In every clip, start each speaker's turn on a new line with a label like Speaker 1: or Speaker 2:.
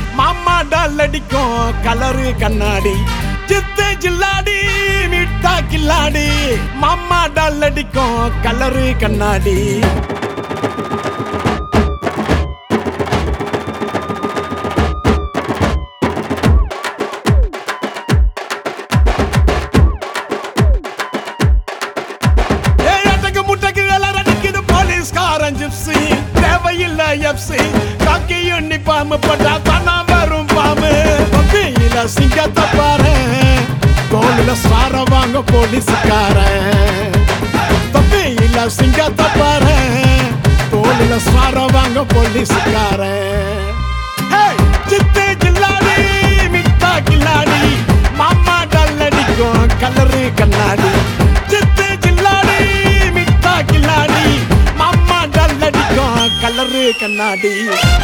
Speaker 1: மாமா டால் அடிக்கும் கலரு கண்ணாடி சித்து ஜில்லாடி மிட்டா கில்லாடி மாமா டால் அடிக்கும் கலரு கண்ணாடி ஏய், அடக்கு முட்டைக்கு எல்லாம் அடிக்குது போலீஸ்காரன் ஜிப்ஸி தேவையில்லை எப்சி காக்கி யூனிஃபார்ம் போட்டா தானா வரும் பாம்பு பப்பியில சிங்கத்தை பாரு தோலுல சார வாங்க போலீஸ்காரன் பப்பியில சிங்கத்தை பாரு தோலுல சார வாங்க போலீஸ்காரன் ஹேய், சித்து ஜில்லாடி மிட்டா கில்லாடி மாமா டல் அடிக்கும் கலரு கண்ணாடி சித்து ஜில்லாடி மிட்டா கில்லாடி மாமா டல் அடிக்கும் கலரு கண்ணாடி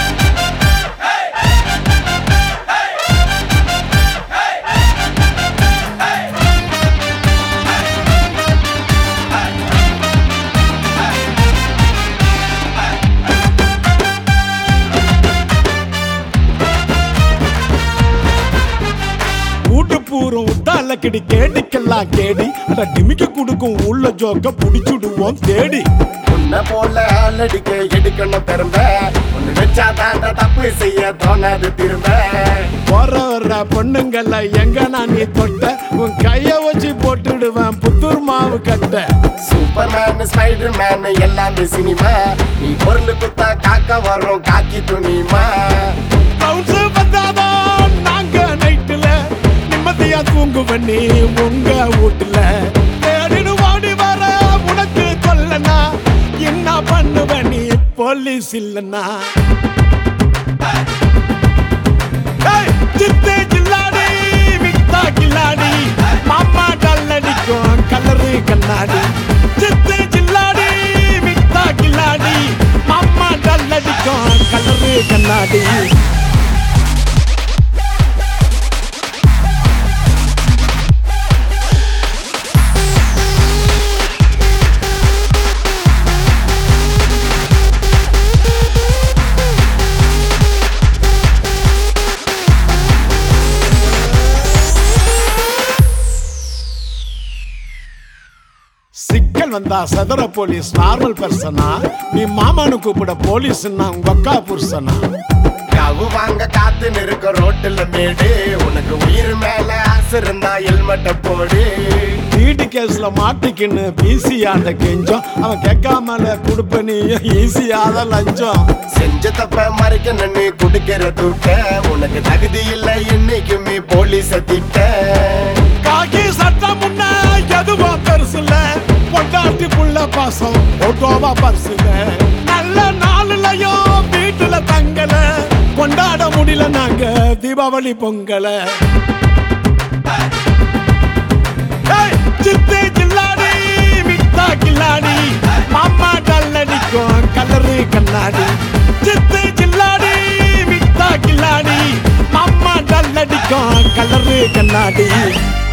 Speaker 1: ஊட்டு பூரம் உத்தால கிடி கேடிக்கெல்லாம் கேடி அட டிமிக்க குடுக்கும் உள்ள ஜோக்க புடிச்சுடுவோம் தேடி
Speaker 2: உன்னை போல ஆளடிக்க எடுக்கணும் திரும்ப ஒண்ணு வச்சா தாண்ட தப்பு செய்ய தோணாது திரும்ப
Speaker 1: போற வர்ற பொண்ணுங்கள எங்க நான் நீ தொட்ட உன் கைய வச்சு போட்டுடுவேன் புத்தூர் மாவு கட்ட
Speaker 2: சூப்பர் மேன் ஸ்பைடர் மேன் எல்லாமே சினிமா நீ பொருள் குத்தா காக்க வரும் காக்கி துணிமா
Speaker 1: ரவுண்ட்ஸ் வந்தாதான் நாங்க நைட்டுல நிம்மதியா தூங்குவ நீ உங்க வீட்டுல தேடிடு ஓடி வர உனக்கு சொல்லனா என்ன பண்ணுவ நீ போலீஸ் இல்லனா ஏய், சித்து ஜில்லாடி மிட்டா கில்லாடி மாமா டல் அடிக்கும் கலரு கண்ணாடி சித்து ஜில்லாடி மிட்டா கில்லாடி மாமா டல் அடிக்கும் கலரு கண்ணாடி சிக்கல் வந்தா சதுர போலீஸ் நார்மல் பர்சனா நீ மாமானு கூப்பிட போலீஸ் உங்க அக்கா புருஷனா
Speaker 2: கவு வாங்க காத்து நிற்க ரோட்டுல மேடு உனக்கு உயிர் மேல ஆசை இருந்தா ஹெல்மெட்ட போடு
Speaker 1: வீடு கேஸ்ல மாட்டிக்கின்னு பிசி ஆண்ட கெஞ்சம் அவன் கேட்காமல கொடுப்ப நீ ஈஸியாத லஞ்சம்
Speaker 2: செஞ்ச தப்ப மறைக்க நின்னு குடுக்கிற தூக்க உனக்கு தகுதி இல்லை என்னைக்குமே போலீஸ திட்ட
Speaker 1: காக்கி சட்டம் முன்ன எதுவும் பெருசுல பொண்டாட்டி புள்ள பாசம் ஓட்டோவா பரிசுல நல்ல நாளுலயும் வீட்டுல தங்கல கொண்டாட முடியல நாங்க தீபாவளி பொங்கல ஏய், சித்து கில்லாடி மிட்டா கில்லாடி மாமா டல் அடிக்கும் கலரு கண்ணாடி சித்து கில்லாடி மிட்டா கில்லாடி மாமா டல் அடிக்கும் கலரு கண்ணாடி